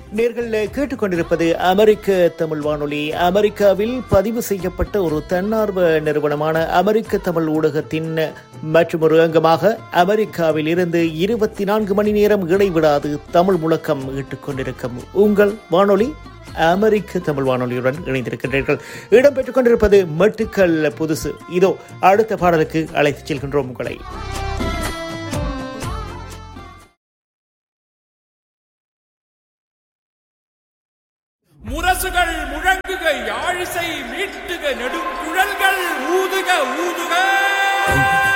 நேர்கள் கேட்டுக்கொண்டிருப்பது அமெரிக்க தமிழ் வானொலி அமெரிக்காவில் பதிவு செய்யப்பட்ட ஒரு தன்னார்வ நிறுவனமான அமெரிக்க தமிழ் ஊடகத்தின் மற்றொரு அங்கமாக அமெரிக்காவில் இருந்து இருபத்தி நான்கு மணி நேரம் இடைவிடாது தமிழ் முழக்கம் ஈட்டுக் கொண்டிருக்கும் உங்கள் வானொலி அமெரிக்க தமிழ் வானொலியுடன் இணைந்திருக்கின்றீர்கள் இடம்பெற்றுக் கொண்டிருப்பது மெட்டுக்கள் புதுசு இதோ அடுத்த பாடலுக்கு அழைத்துச் செல்கின்றோம் உங்களை முரசுகள் முழங்குக யாழிசை மீட்டுக நெடுங்குழல்கள் ஊதுக ஊதுக